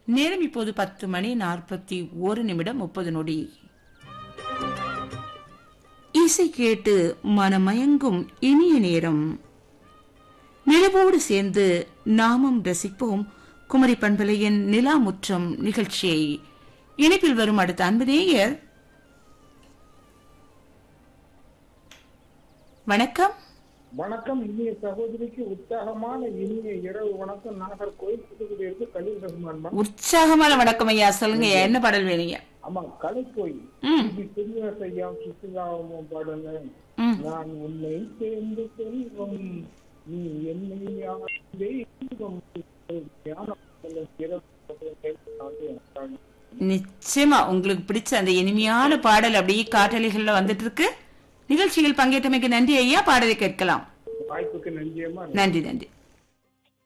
நேரம் இப்போது பத்து மணி நாற்பத்தி ஒரு நிமிடம் முப்பது நொடி இசை கேட்டு மனமயங்கும் இனிய நேரம் நிலவோடு சேர்ந்து நாமும் ரசிப்போம் குமரி பண்பலையின் நிலா முற்றம் நிகழ்ச்சியை இணைப்பில் வரும் அடுத்த அன்பு நேயர் வணக்கம் வணக்கம் இனிய சகோதரிக்கு உற்சாகமான இனிய இரவு வணக்கம் நாகர்கோயில் புதுக்குடியிருக்கு கலீல் ரஹ்மான் மா. உற்சாகமான வணக்கம் ஐயா சொல்லுங்க என்ன பாடல் வேணுங்க ஆமா கலைக்கோயில் ம். இது பெரியசையாம் சுற்றுலாவும் பாடல ம். நான் உன்னை சேர்ந்து செல்வம் நீ என்னை யார் தெய்வம் ஞானம் சொல்லும் இரவு வந்து எனக்கு நிச்சயமா உங்களுக்கு பிடிச்ச அந்த இனிமையான பாடல் அப்படியே காற்றலைகள்ல வந்துட்டு இருக்கு நிகழ்ச்சியில் பங்கேற்றமைக்கு நன்றி ஐயா பாடலை கேட்கலாம் வாய்ப்புக்கு நன்றியமா நன்றி நன்றி